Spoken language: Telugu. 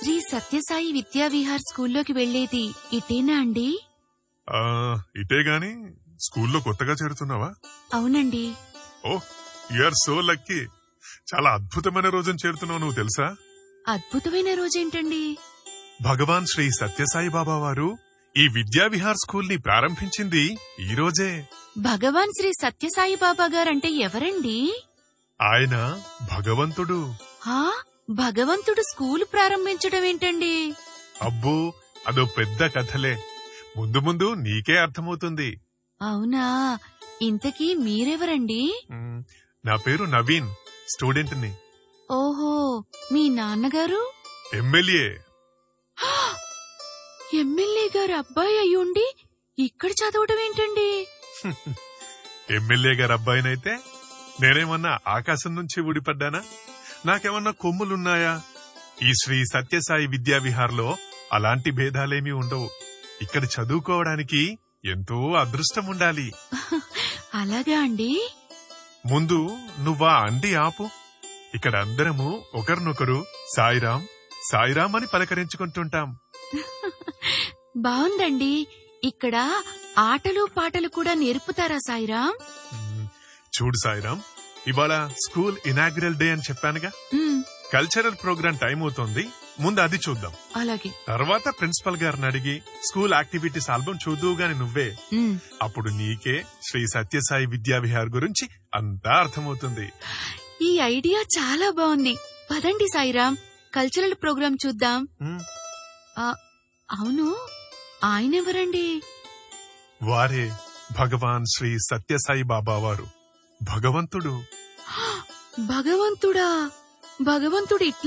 శ్రీ సత్యసాయి విద్యావిహార్ స్కూల్లోకి వెళ్లేది ఇటేనా అండి ఆ, ఇటే గాని స్కూల్లో కొత్తగా చేరుతున్నావా అవునండి ఓ యూఆర్ సో లక్కీ చాలా అద్భుతమైన రోజున చేరుతున్నావు నువ్వు తెలుసా అద్భుతమైన రోజేంటండి భగవాన్ శ్రీ సత్యసాయి బాబా వారు ఈ విద్యా విహార్ స్కూల్ ని ప్రారంభించింది ఈ రోజే భగవాన్ శ్రీ సత్యసాయి బాబా గారంటే ఎవరండి ఆయన భగవంతుడు హా భగవంతుడు స్కూల్ ప్రారంభించడం ఏంటండి అబ్బో అదో పెద్ద కథలే ముందు ముందు నీకే అర్థమవుతుంది అవునా ఇంతకీ మీరెవరండి మ్, నా పేరు నవీన్ స్టూడెంట్ ని ఓహో మీ నాన్నగారు ఎమ్మెల్యే ఎమ్మెల్యే గారు అబ్బాయి అయ్యుండి ఇక్కడ చదవడం ఏంటండి ఎమ్మెల్యే గారి అబ్బాయినైతే నేనేమన్నా ఆకాశం నుంచి ఊడిపడ్డానా నాకేమన్నా కొమ్ములున్నాయా ఈ శ్రీ సత్యసాయి విద్యా విహార్లో అలాంటి భేదాలేమీ ఉండవు ఇక్కడ చదువుకోవడానికి ఎంతో అదృష్టం ఉండాలి అలాగా అండి ముందు నువ్వా అండి ఆపు ఇక్కడ అందరము ఒకరినొకరు సాయిరాం సాయిరాం అని పలకరించుకుంటుంటాం బావుందండి ఇక్కడ ఆటలు పాటలు కూడా నేర్పుతారా సాయిరాం మ్, చూడు సాయిరాం ఇవాళ స్కూల్ ఇనాగ్రల్ డే అని చెప్పానుగా ఉమ్, కల్చరల్ ప్రోగ్రామ్ టైం అవుతోంది ముందు అది చూద్దాం అలాగే తర్వాత ప్రిన్సిపల్ గారిని అడిగి స్కూల్ యాక్టివిటీస్ ఆల్బమ్ చూద్దువు గాని నువ్వే ఉమ్, అప్పుడు నీకే శ్రీ సత్యసాయి విద్యా విహార్ గురించి అంతా అర్థమవుతుంది ఈ ఐడియా చాలా బాగుంది పదండి సాయిరాం కల్చరల్ ప్రోగ్రాం చూద్దాం మ్, ఆ, అవును ఆయనెవరండి వారే భగవాన్ శ్రీ సత్యసాయి బాబా వారు భగవంతుడు భగవంతుడా భగవంతుడు ఇట్లా